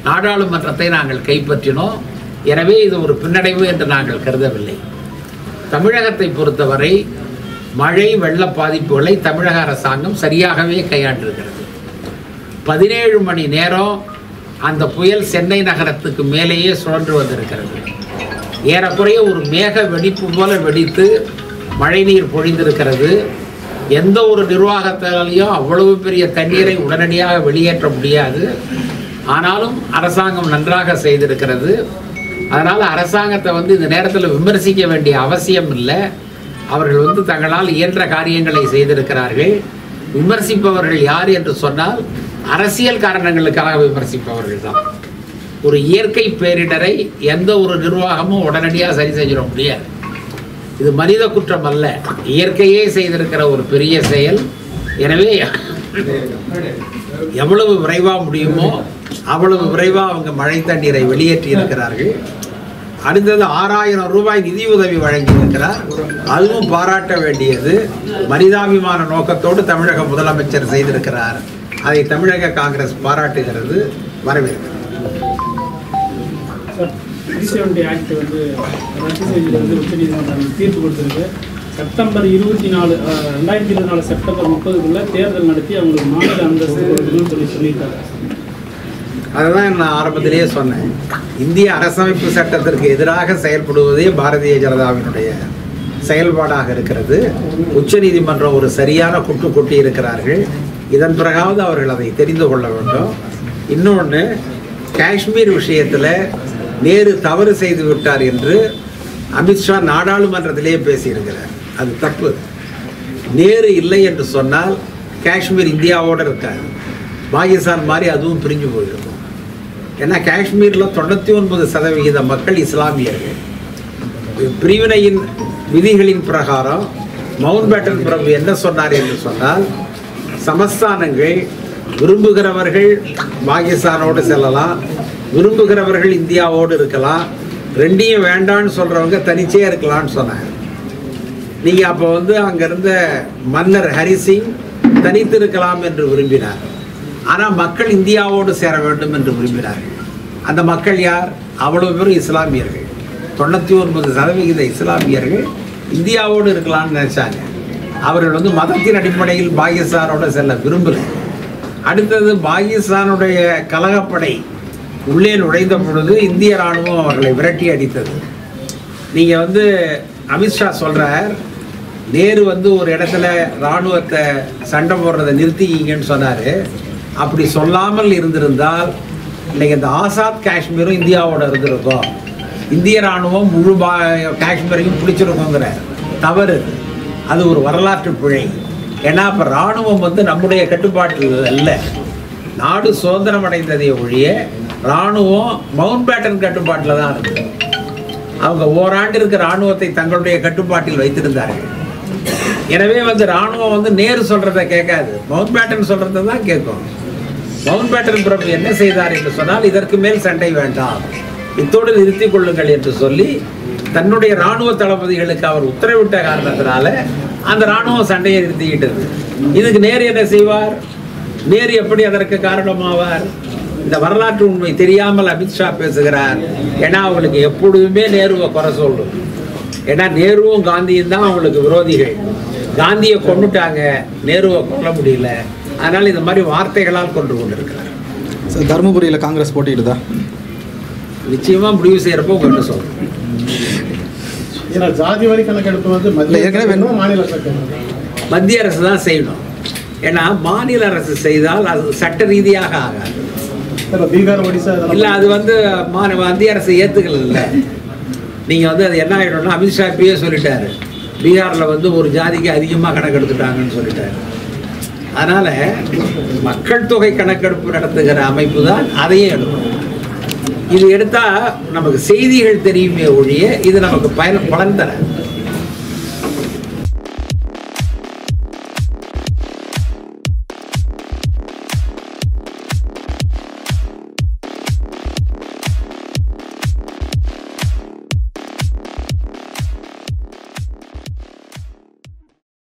நாடாளுமன்றத்தை நாங்கள் கைப்பற்றினோம் எனவே இது ஒரு பின்னடைவு என்று நாங்கள் கருதவில்லை தமிழகத்தை பொறுத்தவரை மழை வெள்ள பாதிப்புகளை தமிழக அரசாங்கம் சரியாகவே கையாண்டிருக்கிறது பதினேழு மணி நேரம் அந்த புயல் சென்னை நகரத்துக்கு மேலேயே சுழன்று வந்திருக்கிறது ஏறக்குறைய ஒரு மேக வெடிப்பு போல வெடித்து மழைநீர் பொழிந்திருக்கிறது எந்த ஒரு நிர்வாகத்தாலையும் அவ்வளவு பெரிய தண்ணீரை உடனடியாக வெளியேற்ற முடியாது ஆனாலும் அரசாங்கம் நன்றாக செய்திருக்கிறது அதனால் அரசாங்கத்தை வந்து இந்த நேரத்தில் விமர்சிக்க வேண்டிய அவசியம் இல்லை அவர்கள் வந்து தங்களால் இயன்ற காரியங்களை செய்திருக்கிறார்கள் விமர்சிப்பவர்கள் யார் என்று சொன்னால் அரசியல் காரணங்களுக்காக விமர்சிப்பவர்கள் தான் ஒரு இயற்கை பேரிடரை எந்த ஒரு நிர்வாகமும் உடனடியாக சரி செஞ்சிட முடியாது இது மனித குற்றம் அல்ல இயற்கையே செய்திருக்கிற ஒரு பெரிய செயல் எனவே எவ்வளவு விரைவாக முடியுமோ அவ்வளவு விரைவாக அவங்க மழை தண்ணீரை வெளியேற்றி இருக்கிறார்கள் அடுத்தது ஆறாயிரம் ரூபாய் நிதியுதவி வழங்கி இருக்கிறார் அதுவும் பாராட்ட வேண்டியது மனிதாபிமான நோக்கத்தோடு தமிழக முதலமைச்சர் செய்திருக்கிறார் அதை தமிழக காங்கிரஸ் பாராட்டுகிறது வரவேற்கிறது சார் த்ரீ செவன்டி ஆக்ட் வந்து ரத்து செய்தது வந்து உச்சநீதிமன்றம் தீர்ப்பு கொடுத்துருக்கு செப்டம்பர் இருபத்தி நாலு அஹ், ரெண்டாயிரத்தி இருபத்தி நாலு செப்டம்பர் முப்பதுக்குள்ள தேர்தல் நடத்தி அவங்களுக்கு மாநில அந்தஸ்து கொடுக்கணும்னு சொல்லி சொல்லியிருக்காங்க அதுதான் நான் ஆரம்பத்திலேயே சொன்னேன் இந்திய அரசமைப்பு சட்டத்திற்கு எதிராக செயல்படுவதே பாரதிய ஜனதாவினுடைய செயல்பாடாக இருக்கிறது உச்சநீதிமன்றம் ஒரு சரியான குட்டு கொட்டி இருக்கிறார்கள் இதன் பிறகாவது அவர்கள் அதை தெரிந்து கொள்ள வேண்டும் இன்னொன்று காஷ்மீர் விஷயத்தில் நேரு தவறு செய்து விட்டார் என்று அமித்ஷா நாடாளுமன்றத்திலேயே பேசியிருக்கிறார் அது தப்பு நேரு இல்லை என்று சொன்னால் காஷ்மீர் இந்தியாவோடு இருக்காது பாகிஸ்தான் மாதிரி அதுவும் பிரிஞ்சு போயிருக்கும் ஏன்னா காஷ்மீரில் தொண்ணூற்றி ஒன்பது சதவிகித மக்கள் இஸ்லாமியர்கள் பிரிவினையின் விதிகளின் பிரகாரம் மவுண்ட் பேட்டன் பிரபு என்ன சொன்னார் என்று சொன்னால் சமஸ்தானங்கள் விரும்புகிறவர்கள் பாகிஸ்தானோடு செல்லலாம் விரும்புகிறவர்கள் இந்தியாவோடு இருக்கலாம் ரெண்டையும் வேண்டான்னு சொல்கிறவங்க தனிச்சே இருக்கலாம்னு சொன்னாங்க நீங்கள் அப்போ வந்து அங்கே இருந்த மன்னர் ஹரிசிங் தனித்து இருக்கலாம் என்று விரும்பினார் ஆனால் மக்கள் இந்தியாவோடு சேர வேண்டும் என்று விரும்பினார்கள் அந்த மக்கள் யார் அவ்வளவு பேரும் இஸ்லாமியர்கள் தொண்ணூற்றி ஒன்பது சதவிகித இஸ்லாமியர்கள் இந்தியாவோடு இருக்கலாம்னு நினைச்சாங்க அவர்கள் வந்து மதத்தின் அடிப்படையில் பாகிஸ்தானோட செல்ல விரும்பலை அடுத்தது பாகிஸ்தானுடைய கலகப்படை உள்ளே நுழைந்த பொழுது இந்திய ராணுவம் அவர்களை விரட்டி அடித்தது நீங்கள் வந்து அமித்ஷா சொல்கிறார் நேரு வந்து ஒரு இடத்துல இராணுவத்தை சண்டை போடுறதை நிறுத்திக்கிங்கன்னு சொன்னார் அப்படி சொல்லாமல் இருந்திருந்தால் இன்னைக்கு இந்த ஆசாத் காஷ்மீரும் இந்தியாவோட இருந்திருக்கும் இந்திய ராணுவம் முழு பா காஷ்மீரையும் பிடிச்சிருக்கோங்கிற தவறு இது. அது ஒரு வரலாற்று பிழை ஏன்னா இப்போ ராணுவம் வந்து நம்முடைய கட்டுப்பாட்டில் அல்ல நாடு சுதந்திரம் அடைந்ததை ஒழிய ராணுவம் மவுண்ட் பேட்டன் கட்டுப்பாட்டில் தான் இருக்குது அவங்க ஓராண்டிற்கு ராணுவத்தை தங்களுடைய கட்டுப்பாட்டில் வைத்திருந்தார்கள் எனவே வந்து ராணுவம் வந்து நேரு சொல்றதை கேட்காது மவுண்ட் பேட்டன் சொல்றதை தான் கேட்கும் மவுண்ட் பேட்டன் பிரபு என்ன செய்தார் என்று சொன்னால் இதற்கு மேல் சண்டை வேண்டாம் இத்தோடு நிறுத்திக் கொள்ளுங்கள் என்று சொல்லி தன்னுடைய ராணுவ தளபதிகளுக்கு அவர் உத்தரவிட்ட காரணத்தினால அந்த ராணுவம் சண்டையை நிறுத்திக்கிட்டது இதுக்கு நேரு என்ன செய்வார் நேரு எப்படி அதற்கு காரணமாவார் இந்த வரலாற்று உண்மை தெரியாமல் அமித்ஷா பேசுகிறார் ஏன்னா அவங்களுக்கு எப்பொழுதுமே நேருவை குறை சொல்லும் ஏன்னா நேருவும் காந்தியும் தான் அவங்களுக்கு விரோதிகள் காந்தியை கொண்டுட்டாங்க நேருவை கொல்ல முடியல அதனால இந்த மாதிரி வார்த்தைகளால் கொண்டு கொண்டிருக்கிறார் சார் தருமபுரியில் காங்கிரஸ் போட்டியிடுதா நிச்சயமா முடிவு செய்யறப்போ உங்கள்கிட்ட சொல்றேன் ஏன்னா ஜாதி வரி கணக்கெடுப்பு வந்து இல்ல, மத்திய ஏற்கனவே அரசு மாநில அரசு செய்யணும். மத்திய அரசு தான் செய்யணும் ஏன்னா மாநில அரசு செய்தால் அது சட்ட ரீதியாக ஆகாது இப்ப பீகார் ஒடிசா இதெல்லாம் இல்ல அது வந்து மா- மத்திய அரசு ஏத்துக்கல நீங்க வந்து அது என்ன ஆயிடும்னா அமித்ஷா இப்பயே சொல்லிட்டாரு பீகார்ல வந்து ஒரு ஜாதிக்கு அதிகமா கணக்கெடுத்துட்டாங்கன்னு சொல்லிட்டாரு அதனால மக்கள் தொகை கணக்கெடுப்பு நடத்துகிற அமைப்பு தான் அதையே எடுக்கணும் இது எடுத்தா நமக்கு செய்திகள் தெரியுமே ஒழிய இது நமக்கு பயன் பலன் தராது